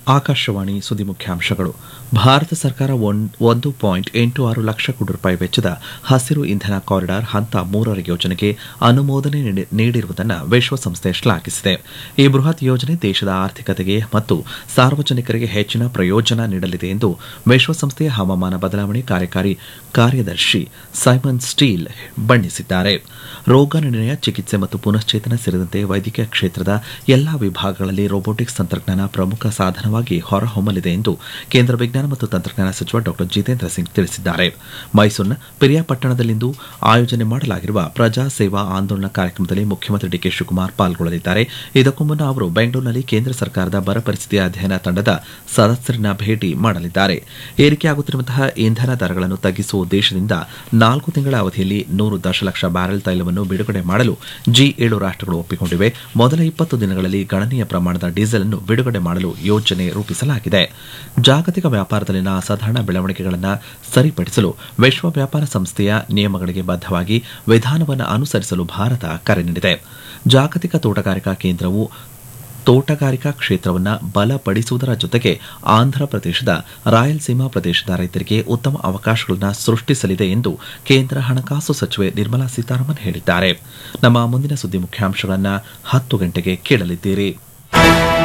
ಆಕಾಶವಾಣಿ ಸುದ್ದಿ ಮುಖ್ಯಾಂಶಗಳು ಭಾರತ ಸರ್ಕಾರ ಒಂದು ಪಾಯಿಂಟ್ ಎಂಟು ಆರು ಲಕ್ಷ ಕೋಟಿ ರೂಪಾಯಿ ವೆಚ್ಚದ ಹಸಿರು ಇಂಧನ ಕಾರಿಡಾರ್ ಹಂತ ಮೂರರ ಯೋಜನೆಗೆ ಅನುಮೋದನೆ ನೀಡಿರುವುದನ್ನು ವಿಶ್ವಸಂಸ್ಥೆ ಶ್ಲಾಘಿಸಿದೆ ಈ ಬೃಹತ್ ಯೋಜನೆ ದೇಶದ ಆರ್ಥಿಕತೆಗೆ ಮತ್ತು ಸಾರ್ವಜನಿಕರಿಗೆ ಹೆಚ್ಚಿನ ಪ್ರಯೋಜನ ನೀಡಲಿದೆ ಎಂದು ವಿಶ್ವಸಂಸ್ಥೆಯ ಹವಾಮಾನ ಬದಲಾವಣೆ ಕಾರ್ಯಕಾರಿ ಕಾರ್ಯದರ್ಶಿ ಸೈಮನ್ ಸ್ಟೀಲ್ ಬಣ್ಣಿಸಿದ್ದಾರೆ ರೋಗ ನಿರ್ಣಯ ಚಿಕಿತ್ಸೆ ಮತ್ತು ಪುನಶ್ಚೇತನ ಸೇರಿದಂತೆ ವೈದ್ಯಕೀಯ ಕ್ಷೇತ್ರದ ಎಲ್ಲಾ ವಿಭಾಗಗಳಲ್ಲಿ ರೋಬೋಟಿಕ್ಸ್ ತಂತ್ರಜ್ಞಾನ ಪ್ರಮುಖ ಸಾಧನವಾಗಿ ಹೊರಹೊಮ್ಮಲಿದೆ ಎಂದು ಕೇಂದ್ರ ವಿಜ್ಞಾನ ಮತ್ತು ತಂತ್ರಜ್ಞಾನ ಸಚಿವ ಡಾ ಜಿತೇಂದ್ರ ಸಿಂಗ್ ತಿಳಿಸಿದ್ದಾರೆ ಮೈಸೂರಿನ ಪಿರಿಯಾಪಟ್ಟಣದಲ್ಲಿಂದು ಆಯೋಜನೆ ಮಾಡಲಾಗಿರುವ ಪ್ರಜಾ ಸೇವಾ ಆಂದೋಲನ ಕಾರ್ಯಕ್ರಮದಲ್ಲಿ ಮುಖ್ಯಮಂತ್ರಿ ಡಿಕೆ ಶಿವಕುಮಾರ್ ಪಾಲ್ಗೊಳ್ಳಲಿದ್ದಾರೆ ಇದಕ್ಕೂ ಮುನ್ನ ಅವರು ಬೆಂಗಳೂರಿನಲ್ಲಿ ಕೇಂದ್ರ ಸರ್ಕಾರದ ಬರ ಪರಿಸ್ಥಿತಿ ಅಧ್ಯಯನ ತಂಡದ ಸದಸ್ಯರನ್ನ ಭೇಟಿ ಮಾಡಲಿದ್ದಾರೆ ಏರಿಕೆಯಾಗುತ್ತಿರುವಂತಹ ಇಂಧನ ದರಗಳನ್ನು ತಗ್ಗಿಸುವ ಉದ್ದೇಶದಿಂದ ನಾಲ್ಕು ತಿಂಗಳ ಅವಧಿಯಲ್ಲಿ ನೂರು ದಶಲಕ್ಷ ಬ್ಯಾರೆಲ್ ತೈಲವನ್ನು ಬಿಡುಗಡೆ ಮಾಡಲು ಜಿ ಏಳು ರಾಷ್ಟಗಳು ಒಪ್ಪಿಕೊಂಡಿವೆ ಮೊದಲ ಇಪ್ಪತ್ತು ದಿನಗಳಲ್ಲಿ ಗಣನೀಯ ಪ್ರಮಾಣದ ಡೀಸೆಲ್ ಅನ್ನು ಬಿಡುಗಡೆ ಮಾಡಲು ಯೋಜನೆ ರೂಪಿಸಲಾಗಿದೆ ಜಾಗತಿಕ ವ್ಯಾಪಾರದಲ್ಲಿನ ಅಸಾಧಾರಣ ಬೆಳವಣಿಗೆಗಳನ್ನು ಸರಿಪಡಿಸಲು ವಿಶ್ವ ವ್ಯಾಪಾರ ಸಂಸ್ಥೆಯ ನಿಯಮಗಳಿಗೆ ಬದ್ಧವಾಗಿ ವಿಧಾನವನ್ನು ಅನುಸರಿಸಲು ಭಾರತ ಕರೆ ನೀಡಿದೆ ಜಾಗತಿಕ ತೋಟಗಾರಿಕಾ ಕೇಂದ್ರವು ತೋಟಗಾರಿಕಾ ಕ್ಷೇತ್ರವನ್ನು ಬಲಪಡಿಸುವುದರ ಜೊತೆಗೆ ಆಂಧ್ರಪ್ರದೇಶದ ರಾಯಲಸೀಮಾ ಪ್ರದೇಶದ ರೈತರಿಗೆ ಉತ್ತಮ ಅವಕಾಶಗಳನ್ನು ಸೃಷ್ಟಿಸಲಿದೆ ಎಂದು ಕೇಂದ್ರ ಹಣಕಾಸು ಸಚಿವೆ ನಿರ್ಮಲಾ ಸೀತಾರಾಮನ್ ಹೇಳಿದ್ದಾರೆ ನಮ್ಮ ಮುಂದಿನ ಸುದ್ದಿ ಮುಖ್ಯಾಂಶಗಳನ್ನು ಹತ್ತು ಗಂಟೆಗೆ ಕೇಳಲಿದ್ದೀರಿ